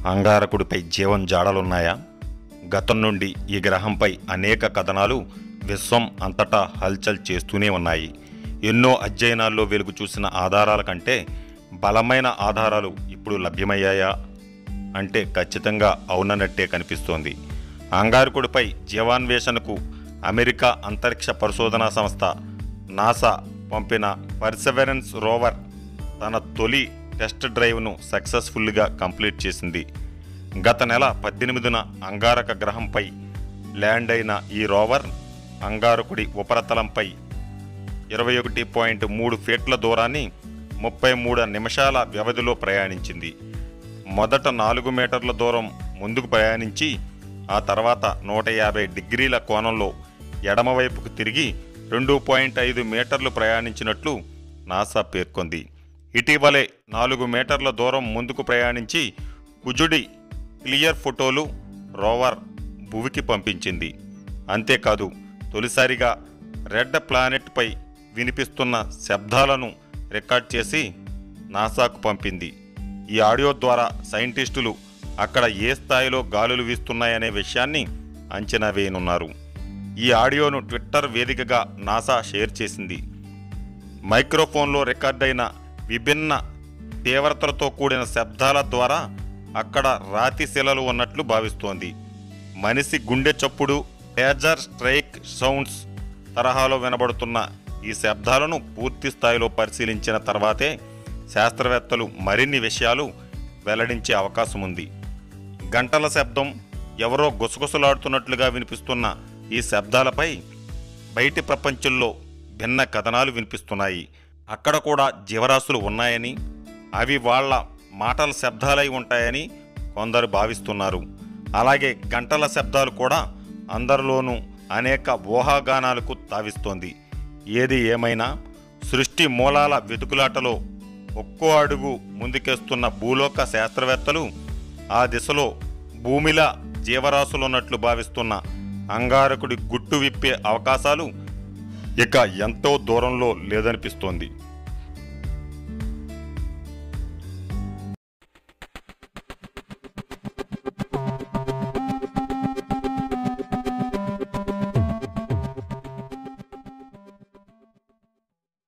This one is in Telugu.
అంగారకుడిపై జీవం జాడలున్నాయా గతం నుండి ఈ గ్రహంపై అనేక కథనాలు విశ్వం అంతటా హల్చల్ చేస్తూనే ఉన్నాయి ఎన్నో అధ్యయనాల్లో వెలుగు చూసిన ఆధారాల కంటే బలమైన ఆధారాలు ఇప్పుడు లభ్యమయ్యాయా అంటే ఖచ్చితంగా అవునన్నట్టే కనిపిస్తోంది అంగారకుడిపై జీవాన్వేషణకు అమెరికా అంతరిక్ష పరిశోధనా సంస్థ నాసా పంపిన పర్సెవరెన్స్ రోవర్ తన తొలి టెస్ట్ డ్రైవ్ను సక్సెస్ఫుల్గా కంప్లీట్ చేసింది గత నెల పద్దెనిమిదిన అంగారక గ్రహంపై ల్యాండ్ అయిన ఈ రోవర్ అంగారకుడి ఉపరితలంపై ఇరవై ఒకటి పాయింట్ మూడు ఫీట్ల దూరాన్ని ముప్పై మూడు నిమిషాల వ్యవధిలో ప్రయాణించింది మొదట నాలుగు మీటర్ల దూరం ముందుకు ప్రయాణించి ఆ తర్వాత నూట యాభై డిగ్రీల కోణంలో ఎడమవైపుకు తిరిగి రెండు పాయింట్ ఐదు మీటర్లు ప్రయాణించినట్లు నాసా పేర్కొంది ఇటీవలే నాలుగు మీటర్ల దూరం ముందుకు ప్రయాణించి కుజుడి క్లియర్ ఫోటోలు రోవర్ భువికి పంపించింది అంతేకాదు తొలిసారిగా రెడ్ ప్లానెట్పై వినిపిస్తున్న శబ్దాలను రికార్డ్ చేసి నాసాకు పంపింది ఈ ఆడియో ద్వారా సైంటిస్టులు అక్కడ ఏ స్థాయిలో గాలులు వీస్తున్నాయనే విషయాన్ని అంచనా వేయనున్నారు ఈ ఆడియోను ట్విట్టర్ వేదికగా నాసా షేర్ చేసింది మైక్రోఫోన్లో రికార్డైన విభిన్న తీవ్రతలతో కూడిన శబ్దాల ద్వారా అక్కడ రాతి శిలలు ఉన్నట్లు భావిస్తోంది మనిషి గుండె చప్పుడు లేజర్ స్ట్రైక్ సౌండ్స్ తరహాలో వినబడుతున్న ఈ శబ్దాలను పూర్తి స్థాయిలో పరిశీలించిన తర్వాతే శాస్త్రవేత్తలు మరిన్ని విషయాలు వెల్లడించే అవకాశం ఉంది గంటల శబ్దం ఎవరో గుసగుసలాడుతున్నట్లుగా వినిపిస్తున్న ఈ శబ్దాలపై బయటి ప్రపంచంలో భిన్న కథనాలు వినిపిస్తున్నాయి అక్కడ కూడా జీవరాశులు ఉన్నాయని అవి వాళ్ళ మాటల శబ్దాలై ఉంటాయని కొందరు భావిస్తున్నారు అలాగే గంటల శబ్దాలు కూడా అందరిలోనూ అనేక ఊహాగానాలకు తావిస్తోంది ఏది ఏమైనా సృష్టి మూలాల వెతుకులాటలో ఒక్కో అడుగు ముందుకేస్తున్న భూలోక శాస్త్రవేత్తలు ఆ దిశలో భూమిలా జీవరాశులున్నట్లు భావిస్తున్న అంగారకుడి గుట్టు విప్పే అవకాశాలు ఇక ఎంతో దూరంలో లేదనిపిస్తోంది